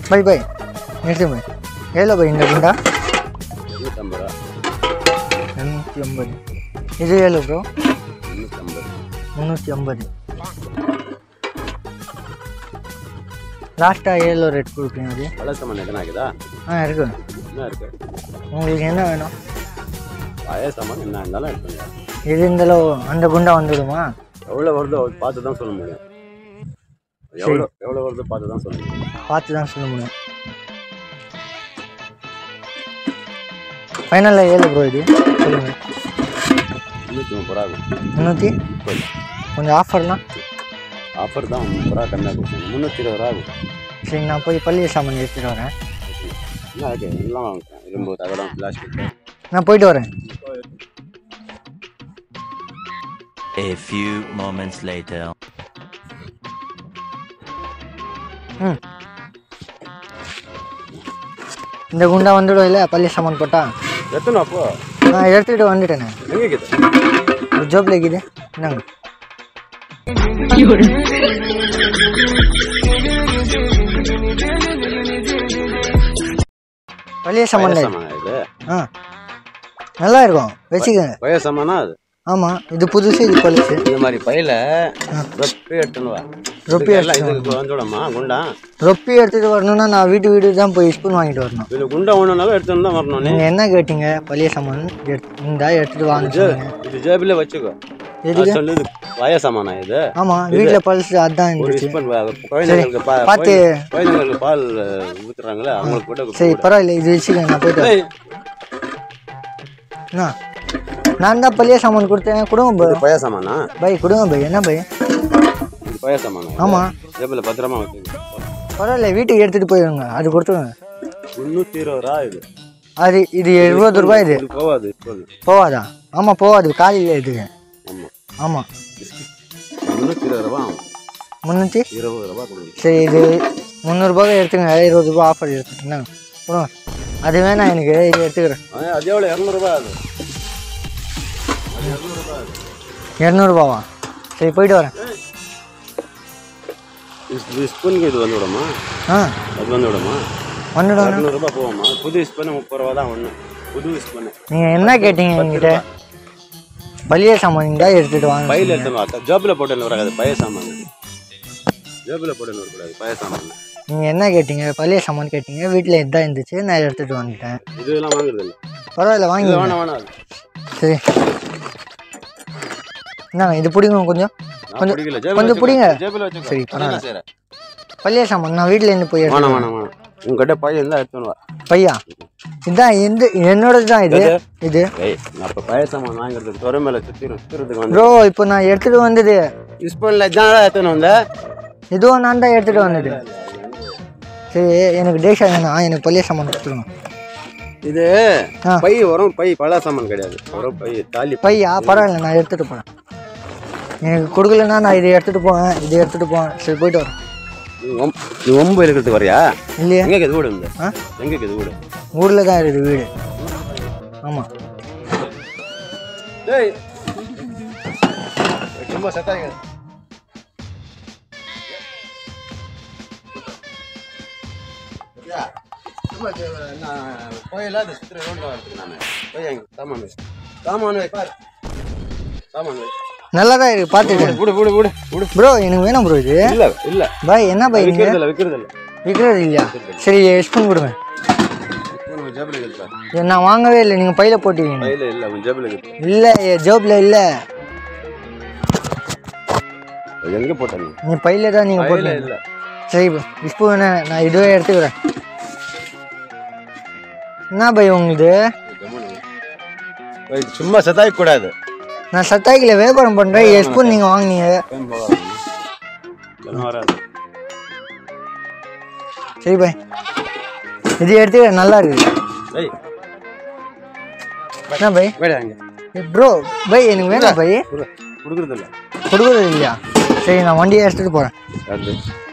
By பை நிறுத்து பை எவ்வளோ பை இந்த குண்டா முந்நூற்றம்பது ரூபா இரநூத்தி ஐம்பது இது எவ்வளோ ப்ரோ முந்நூற்றம்பது முந்நூற்றி ஐம்பது லாஸ்ட்டாக எவ்வளோ ரேட் கொடுப்பீங்க அது பல சாமான் எத்தனை ஆகுதா ஆ இருக்கு என்ன இருக்கு உங்களுக்கு என்ன வேணும் பழைய சாமான் என்ன இருந்தாலும் எடுத்துங்க இது இருந்தாலும் அந்த குண்டா வந்துடுமா எவ்வளோ வருதோ பார்த்து தான் சொல்ல முடியும் எவ்வளோ எவ்வளோ வருதோ பார்த்து தான் சொல்ல முடியும் பார்த்து தான் சொல்ல முடியும் ஃபைனலில் ஏழு ப்ரோ இது சொல்லுங்கள் முந்நூற்றி முப்பது ரூபா ஆகும் முந்நூற்றி கொஞ்சம் ஆஃபர்லாம் ஆஃபர் தான் முப்பது ரூபா கம்மியாக கொடுக்கணும் முந்நூற்றி இருபது ரூபா ஆகும் சரி நான் போய் பள்ளிய சாமான் எடுத்துகிட்டு வரேன் என்ன இருக்கு எல்லாம் வாங்கிட்டேன் இரும்பு தகடம் பிளாஸ்டிக் நான் போயிட்டு வரேன் A few moments later. ம் இந்த குண்டா வந்துடும் இல்லை பள்ளி சாமான் போட்டா எத்தனை அப்போ நான் எடுத்துக்கிட்டு வந்துட்டேனே எங்கே இருக்குது ஒரு ஜோப்பில் இருக்குது என்னங்க பழைய சாமான் பழைய தான் இது. சாமானா இது ஆ நல்லா இருக்கும் வச்சுக்கோங்க பழைய சாமானா அது ஆமாம் இது புதுசு இது பழசு இந்த மாதிரி பையில ரொப்பி எடுத்துன்னு வா ரொப்பி இதுக்கு எல்லாம் இதுக்கு வந்துவிடமா குண்டா ரொப்பி எடுத்துகிட்டு வரணும்னா நான் வீட்டு வீடு தான் போய் ஸ்பூன் வாங்கிட்டு வரணும் இது குண்டா ஒன்றுனாலும் எடுத்துன்னு தான் வரணும் நீ நீங்கள் என்ன கேட்டீங்க பழைய சாமான் எடுத்து இந்தா எடுத்துகிட்டு வாங்க சொன்னீங்க. இது ஜேபில் வச்சுக்கோ எதுக்கு நான் சொல்லுது பழைய சாமானா இது ஆமாம் வீட்டில் பழசு அதான் ஒரு இருந்துச்சு ஸ்பூன் குழந்தைங்களுக்கு பா பார்த்து. குழந்தை- குழந்தைங்களுக்கு பால் ஊத்துறாங்களே அவங்களுக்கு கூட சரி பரவாயில்ல இது வச்சுக்கோங்க நான் போயிட்டு வரேன். ஏய், என்ன நான் தான் பழைய சாமான் கொடுத்தேன் கொடுங்க பை இது பழைய சாமானா பை கொடுங்க பை என்ன பை இது பழைய சாமானா ஆமாம் ஜேபில் பத்திரமா வச்சுக்கோ பரவாயில்ல வீட்டுக்கு எடுத்துகிட்டு போயிடுங்க அது கொடுத்துருங்க முந்நூற்றி இருபது ரூபா இது அது இது எழுபது ரூபாய் இது இது போகாது இப்போது போவாதா ஆமாம் போவாது காலையில் இதுக்கு ஆமாம் ஆமாம் முந்நூற்றி இருபது ரூபா ஆகும் முந்நூற்றி இருபது ரூபா கொடுங்க சரி இது முந்நூறுபாவை எடுத்துங்க இருபது ரூபா ஆஃபர் எடுத்துங்க என்னங்க கொடுங்க அது வேணாம் எனக்கு இது எடுத்துக்கிறேன் ஆ, அது எவ்வளோ இரநூறுபா அது இரநூறுபாவா சரி போயிட்டு வரேன் இது ஸ்பூனுக்கு இது வந்து விடுமா ஆ அது வந்து விடுமா வந்துடுங்க இரநூறுபா போகுமா புது ஸ்பூனு முப்பது ரூபா தான் ஒன்று புது ஸ்பூனு நீங்கள் என்ன கேட்டீங்க என்கிட்ட பழைய சாமான் தான் எடுத்துகிட்டு வாங்க பையில் எடுத்துன்னு வா ஜோப்பில் போட்டு வராது பழைய சாமான் ஜோப்பில் போட்டு வரக்கூடாது பழைய சாமான் நீங்கள் என்ன கேட்டீங்க பழைய சாமான் கேட்டீங்க வீட்டில் இதான் இருந்துச்சு நான் எடுத்துகிட்டு வந்துட்டேன் இதெல்லாம் வாங்குறது இல்லை பரவாயில்ல வாங்கி இது வேணாம் வேணாம் அது. சரி என்னங்க இது பிடிங்க கொஞ்சம் நான் கொஞ்சம் பிடிக்கல ஜேபில் கொஞ்சம் வச்சுக்கோ. பிடிங்க. ஜேபில் வச்சுக்கோ சரி, அதான் நான் செய்கிறேன் பழைய சாமான் நான் வீட்டில் இருந்து போய் எடுத்து வேணாம் வேணாம் வேணாம் உங்ககிட்ட பையன் இருந்தால் எடுத்துன்னு வா பையா இதான் எந்த என்னோடது தான் இது இது ஏய் நான் இப்போ பழைய சாமான் வாங்குறதுக்கு துறை மேலே சுற்றி சுற்றுறதுக்கு வந்து ப்ரோ இப்போ நான் எடுத்துகிட்டு வந்தது ஸ்பூனில் இதான் எடுத்துன்னு வந்தேன் இதுவும் நான் தான் எடுத்துகிட்டு வந்தது சரி எனக்கு டேஷா வேணாம் எனக்கு பழைய சாமான் கொடுத்துருங்க இது ஆ. பை வரும் பை பழைய சாமான் கிடையாது வரும் பை தாலி பையா பரவாயில்ல நான் எடுத்துகிட்டு போகிறேன் எனக்கு கொடுக்கலன்னா நான் இதை எடுத்துகிட்டு போவேன் இதை எடுத்துகிட்டு போவேன் சரி போயிட்டு வரேன் நீ ஒம்- நீ ஒம்பு இருக்கிறதுக்கு வரியா இல்லையா எங்கே இருக்குது வீடு இந்த ஆ எங்கே இருக்குது வீடு ஊரில் தான் இருக்குது வீடு ஆமாம் டேய் சும்மா செத்தாங்க கோயிலா அது சுற்றுற ரோட்டில் வரதுக்கு நான் போய் எங்க சாமான் வை சாமான் வை பாரு சாமான் வை நல்லா தான் இருக்குது பார்த்துட்டேன் விடு விடு விடு விடு ப்ரோ எனக்கு வேணும் ப்ரோ இது இல்லை இல்லை பாய் என்ன பாய் நீங்கள் விற்கிறது இல்லை விற்கிறது இல்லை விற்கிறது இல்லையா சரி ஸ்பூன் கொடுங்க உன் ஜேபில் இருக்குதா இது நான் வாங்கவே இல்லை நீங்கள் பையில போட்டுவீங்க கையில் இல்லை உன் ஜேபில் இருக்குது இல்லை ஜோப்பில் இல்லை எங்கே போட்ட நீ நீ பையில தான் நீங்கள் கையில் போட்டு இல்லை சரி இப்போ வேணா நான் இதுவே எடுத்துக்கிறேன் என்ன பை உங்களுது போய் சும்மா செத்தாய்க்க கூடாது நான் சத்தாய்க்கில் வியாபாரம் பண்ணுறேன் ஸ்பூன் நீங்கள் வாங்குனீங்க டைம் போகாது ஒன்றும் வராது சரி பை இது எடுத்துக்கிறேன் நல்லா இருக்குது ஏய் என்ன பை வேடா அங்கே ப்ரோ பை எனக்கு வேணாம் பை கொடு கொடுக்குறது இல்லை கொடுக்குறது இல்லையா சரி நான் வண்டியை எடுத்துகிட்டு போகிறேன் அது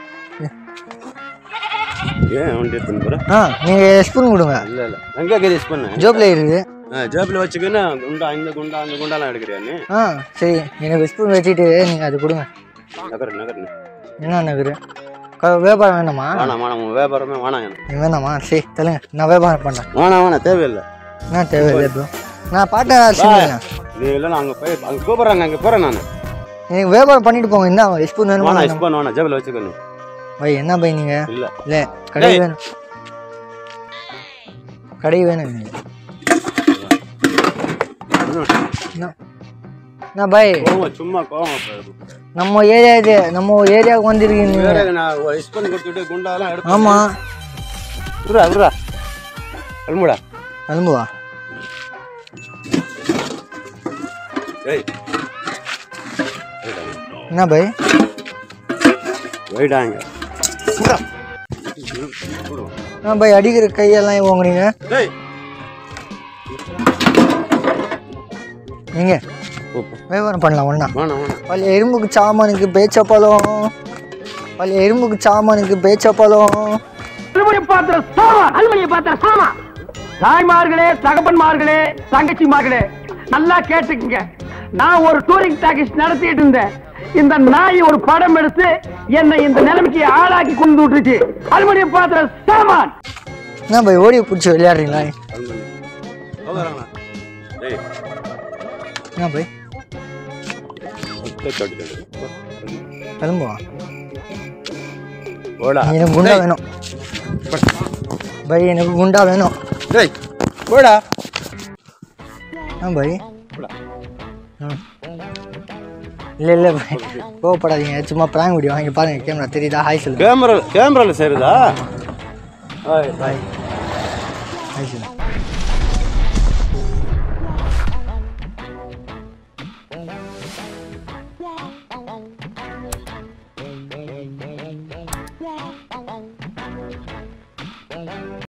ஏன் வண்டி எடுத்துன்னு போகிற ஆ நீங்கள் ஸ்பூன் கொடுங்க இல்லை இல்லை எங்கே கேரி யூஸ் பண்ண ஜோப்பில் இருக்குது ஆ ஜேபில் வச்சுக்கின்னு குண்டா இந்த குண்டா அந்த குண்டாலாம் எடுக்கிறியா நீ ஆ சரி எனக்கு ஸ்பூன் வச்சுட்டு நீங்கள் அது கொடுங்க நகர் நகர் என்ன நகரு க- வியாபாரம் வேணாமா வேணாம் வேணாம் உன் வியாபாரமே வேணாம் எனக்கு நீ வேணாமா சரி தெலுங்க நான் வியாபாரம் பண்ணுறேன் வேணாம் வேணாம் தேவையில்லை என்ன தேவையில்லை ப்ரோ நான் பாட்டை சொல்லுங்க நீ இல்லை நான் அங்கே போய் அங்கே கூப்பிட்றாங்க அங்கே போகிறேன் நான் எனக்கு வியாபாரம் பண்ணிட்டு போங்க என்ன எஸ்பூன் வேணுமா வேணாம் வேணுமா? இஸ்பான் வேணாம் ஜேபில் வச்சுக்கோ நீ பை என்ன பை நீங்க இல்லை இல்லை கடை டேய். வேணும் கடை வேணும் எனக்கு. என்ன என்ன பை கோவம் சும்மா கோவம் நம்ம ஏரியா இது நம்ம ஏரியாவுக்கு வந்திருக்கீங்க வேற நான் ஒரு இஸ்பான் கொடுத்துட்டு குண்டாலாம் எடுத்து ஆமா விட்றா விட்றா அல்முடா கிளம்புவா ஏய் என்ன பை போயிட்டாங்க என்ன பை அடிக்கிற கையெல்லாம் வாங்குறீங்க டேய் நீங்க வியாபாரம் பண்ணலாம் ஒண்ணா வேணாம் வேணாம் பழைய எறும்புக்கு சாமானுக்கு பேச்சப்பழம் பழைய எறும்புக்கு சாமானுக்கு பேச்சப்பழம் அலுமணி பாத்திர சாமா அலுமணி பாத்திர சாமா தாய்மார்களே தகப்பன்மார்களே தங்கச்சிமார்களே நல்லா கேட்டுக்குங்க நான் ஒரு டூரிங் டாக்கிஸ் நடத்திட்டு இருந்தேன் இந்த நாய் ஒரு படம் எடுத்து என்னை இந்த நிலைமைக்கு ஆளாக்கி கொண்டு விட்டுருச்சு அலுமணி பாத்திர சாமான் என்ன பை ஓடி பிடிச்சி விளையாடுறீங்களா அல்மணி போகிறாங்களா டேய் என்ன பை ஒத்த சொட்டு கிளம்புவா போடா எனக்கு குண்டா வேணும் பை எனக்கு குண்டா வேணும் டேய் போடா ஆ பை போடா ம். இல்லை இல்லை பை கோவப்படாதீங்க சும்மா ப்ராங்க் வீடியோ வாங்கி பாருங்க கேமரா தெரியுதா ஹாய் சொல்லுங்க கேமரா கேமரால சேருதா ஆய் பாய் ஹாய் சொல்லுங்க